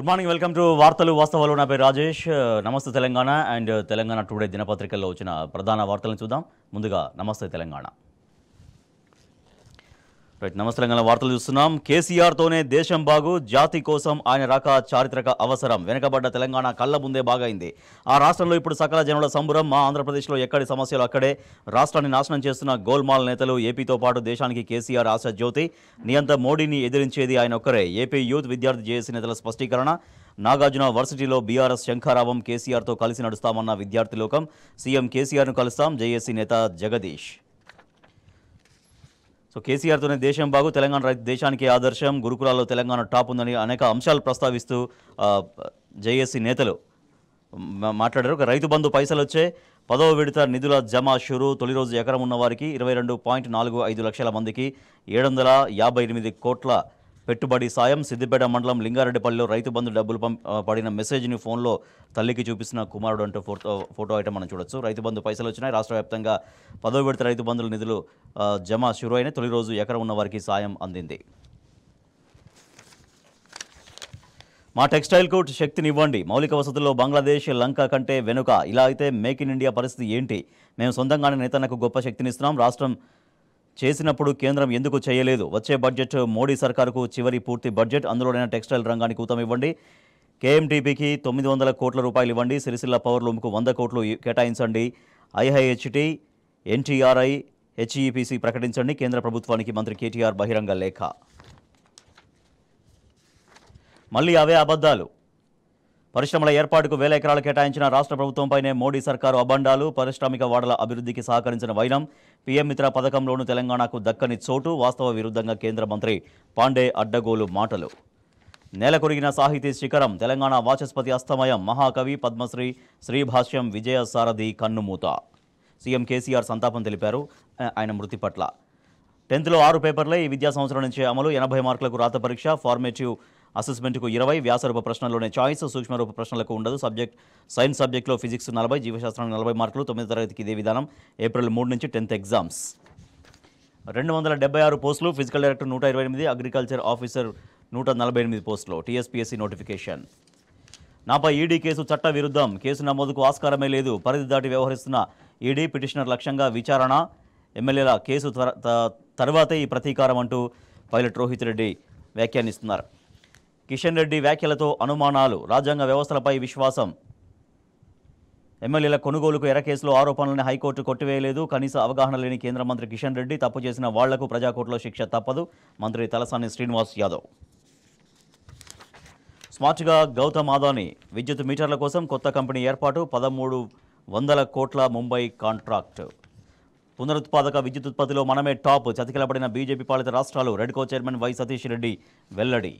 good morning welcome to వార్తలు వాస్తవాలు నా పేరు రాజేష్ నమస్తే తెలంగాణ అండ్ తెలంగాణ టుడే దినపత్రికల్లో వచ్చిన ప్రధాన వార్తలను చూద్దాం ముందుగా నమస్తే తెలంగాణ రైట్ నమస్తే తెలంగాణ వార్తలు చూస్తున్నాం కేసీఆర్తోనే దేశం బాగు జాతి కోసం ఆయన రాక చారిత్రక అవసరం వెనుకబడ్డ తెలంగాణ కళ్ళ ముందే బాగైంది ఆ రాష్ట్రంలో ఇప్పుడు సకల జనుల సంబురం మా ఆంధ్రప్రదేశ్లో ఎక్కడి సమస్యలు అక్కడే రాష్ట్రాన్ని నాశనం చేస్తున్న గోల్మాల్ నేతలు ఏపీతో పాటు దేశానికి కేసీఆర్ ఆశ జ్యోతి నియంత మోడీని ఎదిరించేది ఆయన ఒక్కరే ఏపీ యూత్ విద్యార్థి జేఏసీ నేతల స్పష్టీకరణ నాగార్జున వర్సిటీలో బీఆర్ఎస్ శంఖారావం కేసీఆర్తో కలిసి నడుస్తామన్న విద్యార్థి లోకం సీఎం కేసీఆర్ను కలుస్తాం జేఏసీ నేత జగదీష్ సో కేసీఆర్తోనే దేశం బాగు తెలంగాణ రైతు దేశానికి ఆదర్శం గురుకులాల్లో తెలంగాణ టాప్ ఉందని అనేక అంశాలు ప్రస్తావిస్తూ ఆ, జేఏసీ నేతలు మా- మాట్లాడారు ఒక రైతు బంధు పైసలు వచ్చే పదవ విడత నిధుల జమ షురు తొలి రోజు ఎకరం ఉన్న వారికి ఇరవై రెండు పాయింట్ నాలుగు ఐదు లక్షల మందికి ఏడు వందల యాభై ఎనిమిది కోట్ల పెట్టుబడి సాయం సిద్దిపేట మండలం లింగారెడ్డిపల్లిలో రైతు బంధు డబ్బులు పంప్ ఆ, పడిన మెసేజ్ని ఫోన్లో తల్లికి చూపిస్తున్న కుమారుడు అంటూ ఫోటో ఫోటో ఐటమ్ మనం చూడొచ్చు రైతు బంధు పైసలు వచ్చినాయి రాష్ట్ర వ్యాప్తంగా పదో విడత రైతు బంధుల నిధులు ఆ, జమ షురు అయిన తొలి రోజు ఎకరం ఉన్న వారికి సాయం అందింది మా టెక్స్టైల్కు శక్తినివ్వండి మౌలిక వసతుల్లో బంగ్లాదేశ్ లంక కంటే వెనుక ఇలా అయితే మేక్ ఇన్ ఇండియా పరిస్థితి ఏంటి మేము సొంతంగానే నేతన్నకు గొప్ప శక్తినిస్తున్నాం రాష్ట్రం చేసినప్పుడు కేంద్రం ఎందుకు చేయలేదు వచ్చే బడ్జెట్ మోడీ సర్కారుకు చివరి పూర్తి బడ్జెట్ అందులోనైనా టెక్స్టైల్ రంగానికి ఊతం ఇవ్వండి కేఎంటీపీకి తొమ్మిది వందల కోట్ల రూపాయలు ఇవ్వండి సిరిసిల్ల పవర్ లూమ్కు వంద కోట్లు ఇ- కేటాయించండి ఐఐహెచ్టి ఎన్టీఆర్ఐ హెచ్ఈపిసి ప్రకటించండి కేంద్ర ప్రభుత్వానికి మంత్రి కేటీఆర్ బహిరంగ లేఖ మళ్ళీ అవే అబద్ధాలు పరిశ్రమల ఏర్పాటుకు వేల ఎకరాలు కేటాయించిన రాష్ట్ర ప్రభుత్వంపైనే మోడీ సర్కారు అబండాలు పారిశ్రామిక వాడల అభివృద్ధికి సహకరించిన వైనం పీఎం మిత్ర పథకంలోనూ తెలంగాణకు దక్కని చోటు వాస్తవ విరుద్ధంగా కేంద్ర మంత్రి పాండే అడ్డగోలు మాటలు నేల కొరిగిన సాహితీ శిఖరం తెలంగాణ వాచస్పతి అస్తమయం మహాకవి పద్మశ్రీ శ్రీభాష్యం విజయ సారథి కన్నుమూత సీఎం కేసీఆర్ సంతాపం తెలిపారు ఆ- ఆయన మృతి పట్ల టెన్త్లో ఆరు పేపర్లే ఈ విద్యా సంవత్సరం నుంచి అమలు ఎనభై మార్కులకు రాత పరీక్ష ఫార్మేటివ్ అసెస్మెంట్కు ఇరవై వ్యాసరూప ప్రశ్నలోనే చాయిస్ సూక్ష్మరూప ప్రశ్నలకు ఉండదు సబ్జెక్ట్ సైన్స్ సబ్జెక్టులో ఫిజిక్స్ నలభై జీవశాస్త్రం నలభై మార్కులు తొమ్మిది తరగతికి ఇదే విధానం ఏప్రిల్ మూడు నుంచి టెన్త్ ఎగ్జామ్స్ రెండు వందల డెబ్బై ఆరు పోస్టులు ఫిజికల్ డైరెక్టర్ నూట ఇరవై ఎనిమిది అగ్రికల్చర్ ఆఫీసర్ నూట నలభై ఎనిమిది పోస్టులు టీఎస్పీఎస్సీ నోటిఫికేషన్ నాపై ఈడీ కేసు చట్ట విరుద్ధం కేసు నమోదుకు ఆస్కారమే లేదు పరిధి దాటి వ్యవహరిస్తున్న ఈడీ పిటిషనర్ లక్ష్యంగా విచారణ ఎమ్మెల్యేల కేసు త్వర- త- తర్వాతే ఈ ప్రతీకారం అంటూ పైలట్ రోహిత్ రెడ్డి వ్యాఖ్యానిస్తున్నారు కిషన్ రెడ్డి వ్యాఖ్యలతో అనుమానాలు రాజ్యాంగ వ్యవస్థలపై విశ్వాసం ఎమ్మెల్యేల కొనుగోలుకు ఎర కేసులో ఆరోపణలను హైకోర్టు కొట్టివేయలేదు కనీస అవగాహన లేని కేంద్ర మంత్రి కిషన్ రెడ్డి తప్పు చేసిన వాళ్లకు ప్రజాకోర్టులో శిక్ష తప్పదు మంత్రి తలసాని శ్రీనివాస్ యాదవ్ స్మార్ట్గా గౌతమ్ అదానీ విద్యుత్ మీటర్ల కోసం కొత్త కంపెనీ ఏర్పాటు పదమూడు వందల కోట్ల ముంబై కాంట్రాక్ట్ పునరుత్పాదక విద్యుత్ ఉత్పత్తిలో మనమే టాప్ చతికిలబడిన బీజేపీ పాలిత రాష్ట్రాలు REDCO chairman Y Satish Reddy వెల్లడి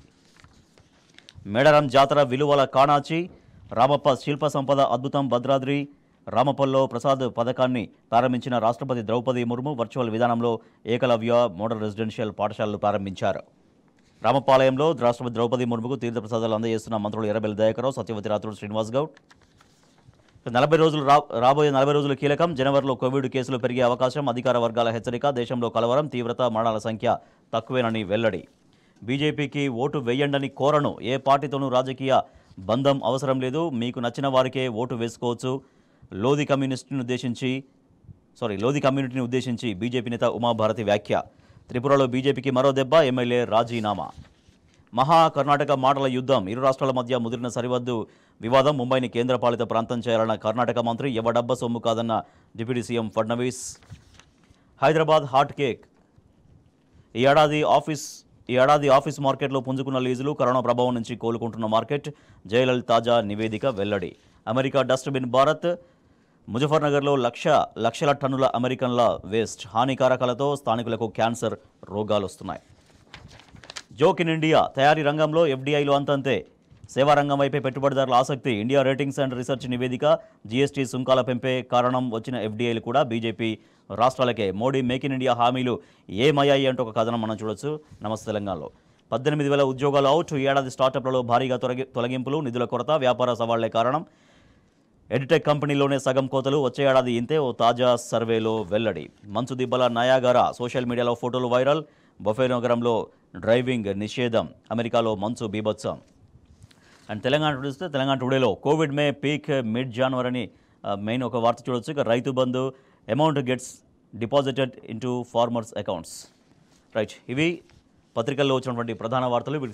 మేడారం జాతర విలువల కాణాచి రామప్ప శిల్ప సంపద అద్భుతం భద్రాద్రి రామప్పల్లో ప్రసాద్ పథకాన్ని ప్రారంభించిన రాష్ట్రపతి ద్రౌపది ముర్ము వర్చువల్ విధానంలో ఏకలవ్య మోడల్ రెసిడెన్షియల్ పాఠశాలలు ప్రారంభించారు రామపాలయంలో రాష్ట్రపతి ద్రౌపది ముర్ముకు తీర్థప్రసాదాలు అందజేస్తున్న మంత్రులు ఎర్రబెల్లి దయాకరావు సత్యవతి రాథోడ్ శ్రీనివాస్ గౌడ్ నలభై రోజులు రా రాబోయే నలభై రోజులు కీలకం జనవరిలో కోవిడ్ కేసులు పెరిగే అవకాశం అధికార వర్గాల హెచ్చరిక దేశంలో కలవరం తీవ్రత మరణాల సంఖ్య తక్కువేనని వెల్లడి బీజేపీకి ఓటు వేయండని కోరను ఏ పార్టీతోనూ రాజకీయ బంధం అవసరం లేదు మీకు నచ్చిన వారికే ఓటు వేసుకోవచ్చు లోది కమ్యూనిస్టుని ఉద్దేశించి సారీ లోది కమ్యూనిటీని ఉద్దేశించి బీజేపీ నేత ఉమాభారతి వ్యాఖ్య త్రిపురలో బీజేపీకి మరో దెబ్బ ఎమ్మెల్యే రాజీనామా మహా కర్ణాటక మాటల యుద్ధం ఇరు రాష్ట్రాల మధ్య ముదిరిన సరిహద్దు వివాదం ముంబైని కేంద్రపాలిత ప్రాంతం చేయాలన్న కర్ణాటక మంత్రి ఎవడబ్బ సొమ్ము కాదన్న deputy CM Fadnavis Hyderabad hot cake ఈ ఏడాది ఆఫీస్ ఈ ఏడాది ఆఫీస్ మార్కెట్లో పుంజుకున్న లీజులు కరోనా ప్రభావం నుంచి కోలుకుంటున్న మార్కెట్ జయలలిత తాజా నివేదిక వెల్లడి అమెరికా డస్ట్బిన్ భారత్ ముజఫర్నగర్లో లక్ష లక్షల టన్నుల అమెరికన్ల వేస్ట్ హానికారకాలతో స్థానికులకు క్యాన్సర్ రోగాలు వస్తున్నాయి జోక్ ఇన్ ఇండియా తయారీ రంగంలో ఎఫ్డీఐలు అంతంతే సేవా రంగం వైపే పెట్టుబడిదారుల ఆసక్తి ఇండియా రేటింగ్స్ అండ్ రీసెర్చ్ నివేదిక జీఎస్టీ సుంకాల పెంపే కారణం వచ్చిన ఎఫ్డీఐలు కూడా బీజేపీ రాష్ట్రాలకే మోడీ మేక్ ఇన్ ఇండియా హామీలు ఏమయ్యాయి అంటూ ఒక కథనం మనం చూడొచ్చు నమస్తే తెలంగాణలో పద్దెనిమిది వేల ఉద్యోగాలు అవుట్ ఈ ఏడాది స్టార్టప్లలో భారీగా తొలగి తొలగింపులు నిధుల కొరత వ్యాపార సవాళ్లే కారణం ఎడిటెక్ కంపెనీలోనే సగం కోతలు వచ్చే ఏడాది ఇంతే ఓ తాజా సర్వేలో వెల్లడి మంచు దిబ్బల నయాగరా సోషల్ మీడియాలో ఫోటోలు వైరల్ బొఫే నగరంలో డ్రైవింగ్ నిషేధం అమెరికాలో మంచు బీభత్సం అండ్ తెలంగాణ చూస్తే తెలంగాణ టుడేలో covid may peak mid January అని మెయిన్ ఒక వార్త చూడొచ్చు ఇక Rythu Bandhu amount gets deposited into farmers accounts right ఇవి పత్రికల్లో వచ్చినటువంటి ప్రధాన వార్తలు వీటికి